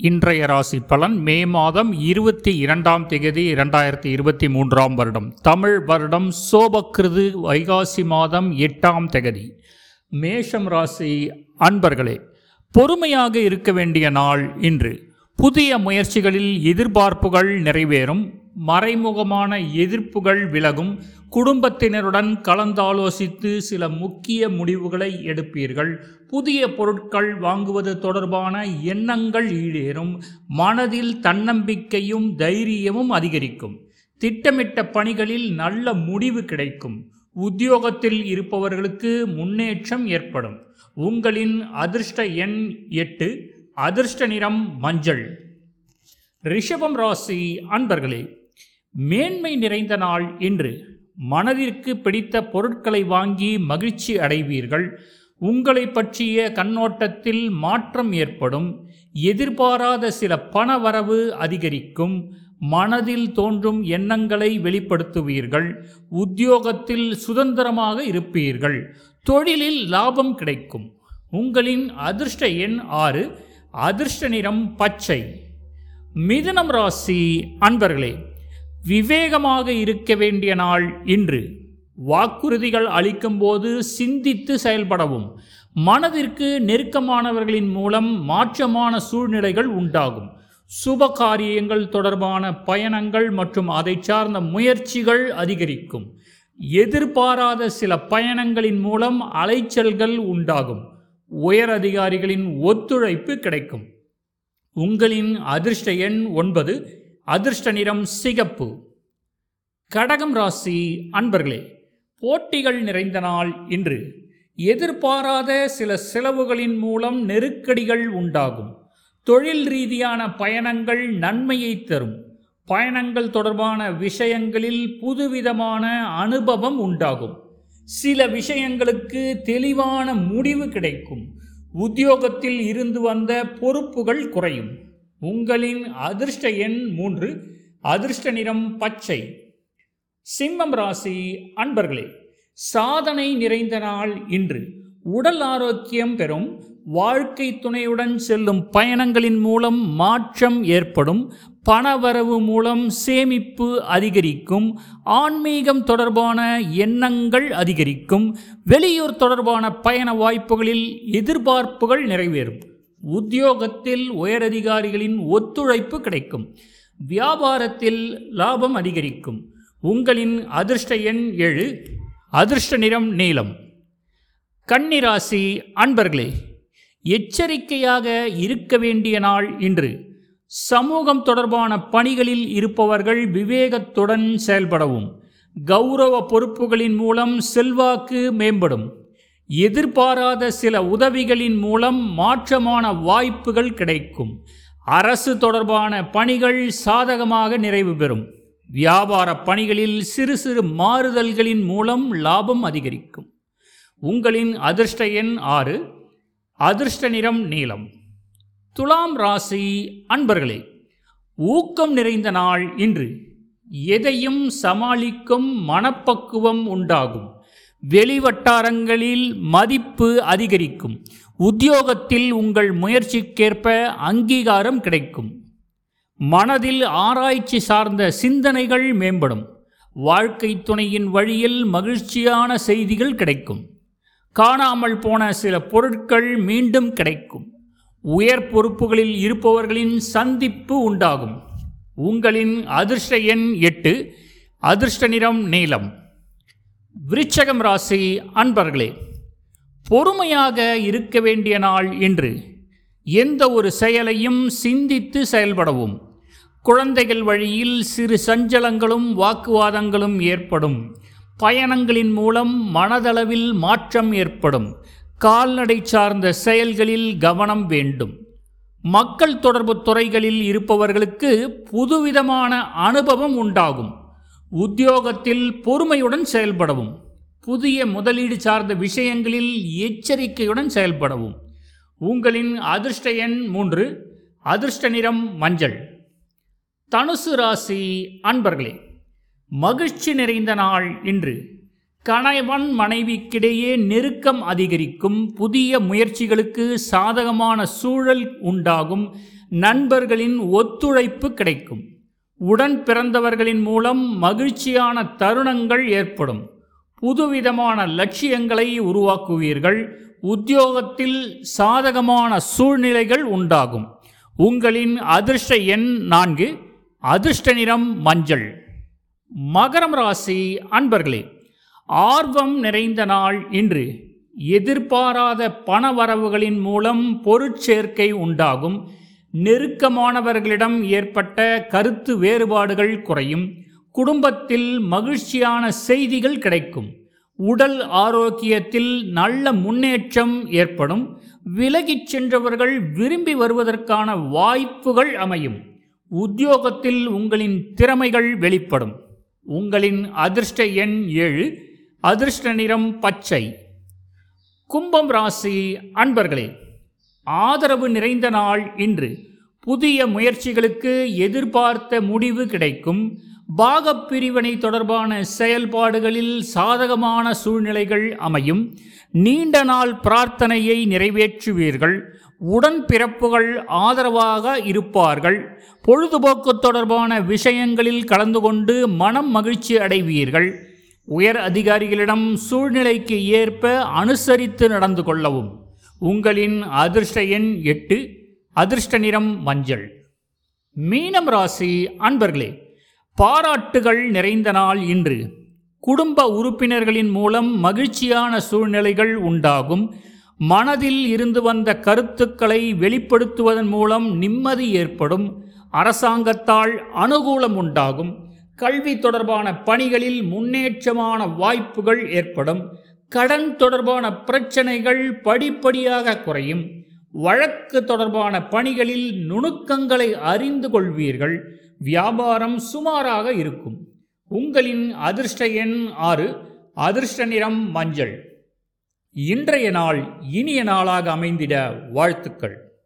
இன்றைய ராசி பலன் மே மாதம் இருபத்தி இரண்டாம் தேதி இரண்டாயிரத்தி இருபத்தி மூன்றாம் வருடம் தமிழ் வருடம் சோபக்கிருது வைகாசி மாதம் எட்டாம் தேதி மேஷம் ராசி அன்பர்களே பொறுமையாக இருக்க வேண்டிய நாள் இன்று புதிய முயற்சிகளில் எதிர்பார்ப்புகள் நிறைவேறும் மறைமுகமான எதிர்ப்புகள் விலகும் குடும்பத்தினருடன் கலந்தாலோசித்து சில முக்கிய முடிவுகளை எடுப்பீர்கள் புதிய பொருட்கள் வாங்குவது தொடர்பான எண்ணங்கள் ஈடேறும் மனதில் தன்னம்பிக்கையும் தைரியமும் அதிகரிக்கும் திட்டமிட்ட பணிகளில் நல்ல முடிவு கிடைக்கும் உத்தியோகத்தில் இருப்பவர்களுக்கு முன்னேற்றம் ஏற்படும் உங்களின் அதிர்ஷ்ட எண் எட்டு அதிர்ஷ்ட நிறம் மஞ்சள் ரிஷபம் ராசி அன்பர்களே மேன்மை நிறைந்த நாள் இன்று மனதிற்கு பிடித்த பொருட்களை வாங்கி மகிழ்ச்சி அடைவீர்கள் உங்களை பற்றிய கண்ணோட்டத்தில் மாற்றம் ஏற்படும் எதிர்பாராத சில பணவரவு அதிகரிக்கும் மனதில் தோன்றும் எண்ணங்களை வெளிப்படுத்துவீர்கள் உத்தியோகத்தில் சுதந்திரமாக இருப்பீர்கள் தொழிலில் லாபம் கிடைக்கும் உங்களின் அதிர்ஷ்ட எண் ஆறு அதிர்ஷ்ட நிறம் பச்சை மிதுனம் ராசி அன்பர்களே விவேகமாக இருக்க வேண்டிய நாள் இன்று வாக்குறுதிகள் அளிக்கும்போது சிந்தித்து செயல்படவும் மனதிற்கு நெருக்கமானவர்களின் மூலம் மாற்றமான சூழ்நிலைகள் உண்டாகும் சுப காரியங்கள் தொடர்பான பயணங்கள் மற்றும் அதை சார்ந்த முயற்சிகள் அதிகரிக்கும் எதிர்பாராத சில பயணங்களின் மூலம் அலைச்சல்கள் உண்டாகும் உயர் அதிகாரிகளின் ஒத்துழைப்பு கிடைக்கும் உங்களின் அதிர்ஷ்ட எண் ஒன்பது அதிர்ஷ்ட நிறம் சிகப்பு கடகம் ராசி அன்பர்களே போட்டிகள் நிறைந்த நாள் இன்று எதிர்பாராத சில செலவுகளின் மூலம் நெருக்கடிகள் உண்டாகும் தொழில் ரீதியான பயணங்கள் நன்மையை தரும் பயணங்கள் தொடர்பான விஷயங்களில் புதுவிதமான அனுபவம் உண்டாகும் சில விஷயங்களுக்கு தெளிவான முடிவு கிடைக்கும் உத்தியோகத்தில் இருந்து வந்த பொறுப்புகள் குறையும் உங்களின் அதிர்ஷ்ட எண் மூன்று அதிர்ஷ்ட நிறம் பச்சை சிம்மம் ராசி அன்பர்களே சாதனை நிறைந்த நாள் இன்று உடல் ஆரோக்கியம் பெறும் வாழ்க்கை துணையுடன் செல்லும் பயணங்களின் மூலம் மாற்றம் ஏற்படும் பணவரவு மூலம் சேமிப்பு அதிகரிக்கும் ஆன்மீகம் தொடர்பான எண்ணங்கள் அதிகரிக்கும் வெளியூர் தொடர்பான பயண வாய்ப்புகளில் எதிர்பார்ப்புகள் நிறைவேறும் உத்தியோகத்தில் உயரதிகாரிகளின் ஒத்துழைப்பு கிடைக்கும் வியாபாரத்தில் லாபம் அதிகரிக்கும் உங்களின் அதிர்ஷ்ட எண் ஏழு அதிர்ஷ்ட நிறம் நீலம் கன்னிராசி அன்பர்களே எச்சரிக்கையாக இருக்க வேண்டிய நாள் இன்று சமூகம் தொடர்பான பணிகளில் இருப்பவர்கள் விவேகத்துடன் செயல்படவும் கௌரவ பொறுப்புகளின் மூலம் செல்வாக்கு மேம்படும் எதிர்பாராத சில உதவிகளின் மூலம் மாற்றமான வாய்ப்புகள் கிடைக்கும் அரசு தொடர்பான பணிகள் சாதகமாக நிறைவு பெறும் வியாபார பணிகளில் சிறு சிறு மாறுதல்களின் மூலம் லாபம் அதிகரிக்கும் உங்களின் அதிர்ஷ்ட எண் ஆறு அதிர்ஷ்ட நிறம் நீலம் துலாம் ராசி அன்பர்களே ஊக்கம் நிறைந்த நாள் இன்று எதையும் சமாளிக்கும் மனப்பக்குவம் உண்டாகும் வெளிவட்டாரங்களில் மதிப்பு அதிகரிக்கும் உத்தியோகத்தில் உங்கள் முயற்சிக்கேற்ப அங்கீகாரம் கிடைக்கும் மனதில் ஆராய்ச்சி சார்ந்த சிந்தனைகள் மேம்படும் வாழ்க்கை துணையின் வழியில் மகிழ்ச்சியான செய்திகள் கிடைக்கும் காணாமல் போன சில பொருட்கள் மீண்டும் கிடைக்கும் உயர் பொறுப்புகளில் இருப்பவர்களின் சந்திப்பு உண்டாகும் உங்களின் அதிர்ஷ்ட எண் எட்டு அதிர்ஷ்ட நிறம் நீலம் விருச்சகம் ராசி அன்பர்களே பொறுமையாக இருக்க வேண்டிய நாள் இன்று எந்த ஒரு செயலையும் சிந்தித்து செயல்படவும் குழந்தைகள் வழியில் சிறு சஞ்சலங்களும் வாக்குவாதங்களும் ஏற்படும் பயணங்களின் மூலம் மனதளவில் மாற்றம் ஏற்படும் கால்நடை சார்ந்த செயல்களில் கவனம் வேண்டும் மக்கள் தொடர்பு துறைகளில் இருப்பவர்களுக்கு புதுவிதமான அனுபவம் உண்டாகும் உத்தியோகத்தில் பொறுமையுடன் செயல்படவும் புதிய முதலீடு சார்ந்த விஷயங்களில் எச்சரிக்கையுடன் செயல்படவும் உங்களின் அதிர்ஷ்ட எண் மூன்று அதிர்ஷ்ட நிறம் மஞ்சள் தனுசு ராசி அன்பர்களே மகிழ்ச்சி நிறைந்த நாள் இன்று கணவன் மனைவிக்கிடையே நெருக்கம் அதிகரிக்கும் புதிய முயற்சிகளுக்கு சாதகமான சூழல் உண்டாகும் நண்பர்களின் ஒத்துழைப்பு கிடைக்கும் உடன் பிறந்தவர்களின் மூலம் மகிழ்ச்சியான தருணங்கள் ஏற்படும் புதுவிதமான லட்சியங்களை உருவாக்குவீர்கள் உத்தியோகத்தில் சாதகமான சூழ்நிலைகள் உண்டாகும் உங்களின் அதிர்ஷ்ட எண் நான்கு அதிர்ஷ்ட நிறம் மஞ்சள் மகரம் ராசி அன்பர்களே ஆர்வம் நிறைந்த நாள் இன்று எதிர்பாராத பணவரவுகளின் மூலம் பொருட்சேர்க்கை உண்டாகும் நெருக்கமானவர்களிடம் ஏற்பட்ட கருத்து வேறுபாடுகள் குறையும் குடும்பத்தில் மகிழ்ச்சியான செய்திகள் கிடைக்கும் உடல் ஆரோக்கியத்தில் நல்ல முன்னேற்றம் ஏற்படும் விலகிச் சென்றவர்கள் விரும்பி வருவதற்கான வாய்ப்புகள் அமையும் உத்தியோகத்தில் உங்களின் திறமைகள் வெளிப்படும் உங்களின் அதிர்ஷ்ட எண் ஏழு அதிர்ஷ்ட நிறம் பச்சை கும்பம் ராசி அன்பர்களே ஆதரவு நிறைந்த நாள் இன்று புதிய முயற்சிகளுக்கு எதிர்பார்த்த முடிவு கிடைக்கும் பாகப் பிரிவினை தொடர்பான செயல்பாடுகளில் சாதகமான சூழ்நிலைகள் அமையும் நீண்ட நாள் பிரார்த்தனையை நிறைவேற்றுவீர்கள் உடன்பிறப்புகள் ஆதரவாக இருப்பார்கள் பொழுதுபோக்கு தொடர்பான விஷயங்களில் கலந்து கொண்டு மனம் மகிழ்ச்சி அடைவீர்கள் உயர் அதிகாரிகளிடம் சூழ்நிலைக்கு ஏற்ப அனுசரித்து நடந்து கொள்ளவும் உங்களின் அதிர்ஷ்ட எண் எட்டு அதிர்ஷ்ட நிறம் மஞ்சள் மீனம் ராசி அன்பர்களே பாராட்டுகள் நிறைந்த நாள் இன்று குடும்ப உறுப்பினர்களின் மூலம் மகிழ்ச்சியான சூழ்நிலைகள் உண்டாகும் மனதில் இருந்து வந்த கருத்துக்களை வெளிப்படுத்துவதன் மூலம் நிம்மதி ஏற்படும் அரசாங்கத்தால் அனுகூலம் உண்டாகும் கல்வி தொடர்பான பணிகளில் முன்னேற்றமான வாய்ப்புகள் ஏற்படும் கடன் தொடர்பான பிரச்சனைகள் படிப்படியாக குறையும் வழக்கு தொடர்பான பணிகளில் நுணுக்கங்களை அறிந்து கொள்வீர்கள் வியாபாரம் சுமாராக இருக்கும் உங்களின் அதிர்ஷ்ட எண் ஆறு அதிர்ஷ்ட நிறம் மஞ்சள் இன்றைய நாள் இனிய நாளாக அமைந்திட வாழ்த்துக்கள்